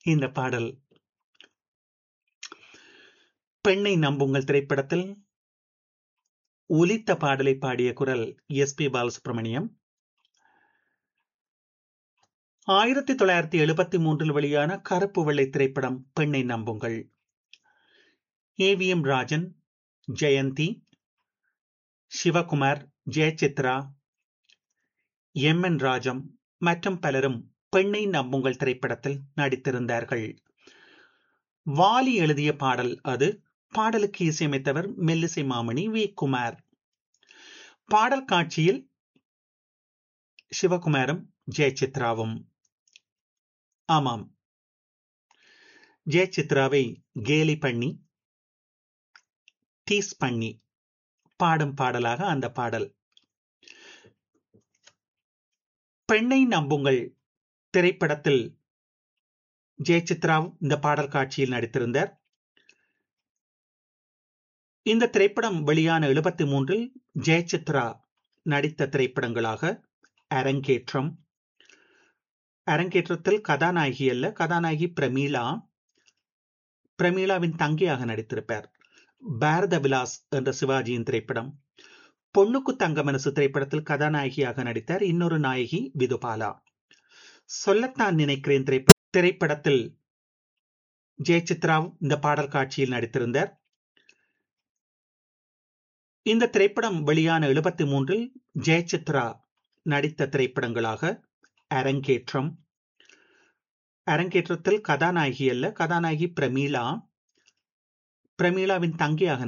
இந்த பாடல் பெண்ணை நம்புங்கள் திரைப்படத்தில் ஒலித்த பாடலை பாடிய குரல் எஸ் பி பாலசுப்ரமணியம் ஆயிரத்தி தொள்ளாயிரத்தி எழுபத்தி மூன்றில் வெளியான கருப்பு வெள்ளை திரைப்படம் பெண்ணை நம்புங்கள் A V M Rajan Jayanthi Sivakumar Jayachitra M N Rajam மற்றும் பலரும் பெண்ணை நம்புங்கள் திரைப்படத்தில் நடித்திருந்தார்கள் வாலி எழுதிய பாடல் அது பாடலுக்கு இசையமைத்தவர் மெல்லிசை மாமணி வி குமார் பாடல் காட்சியில் சிவகுமாரும் ஜெயசித்ராவும் ஆமாம் ஜெயசித்ராவை கேலி பண்ணி டீஸ் பண்ணி பாடும் பாடலாக அந்த பாடல் பெண்ணை நம்புங்கள் திரைப்படத்தில் ஜெயசித்ராவும் இந்த பாடல் காட்சியில் நடித்திருந்தார் இந்த திரைப்படம் வெளியான எழுபத்தி மூன்றில் ஜெயசித்ரா நடித்த திரைப்படங்களாக அரங்கேற்றம் அரங்கேற்றத்தில் கதாநாயகி அல்ல கதாநாயகி பிரமீளா பிரமீளாவின் தங்கியாக நடித்திருப்பார் பாரத விலாஸ் என்ற சிவாஜியின் திரைப்படம் பொண்ணுக்கு தங்க மனசு திரைப்படத்தில் கதாநாயகியாக நடித்தார் இன்னொரு நாயகி விதுபாலா சொல்லத்தான் நினைக்கிறேன் திரைப்படத்தில் ஜெயசித்ராவும் இந்த பாடல் காட்சியில் நடித்திருந்தார் இந்த திரைப்படம் வெளியான எழுபத்தி மூன்றில் ஜெயசித்ரா நடித்த திரைப்படங்களாக அரங்கேற்றம் அரங்கேற்றத்தில் கதாநாயகி அல்ல கதாநாயகி பிரமீளா பிரமீளாவின் தங்கியாக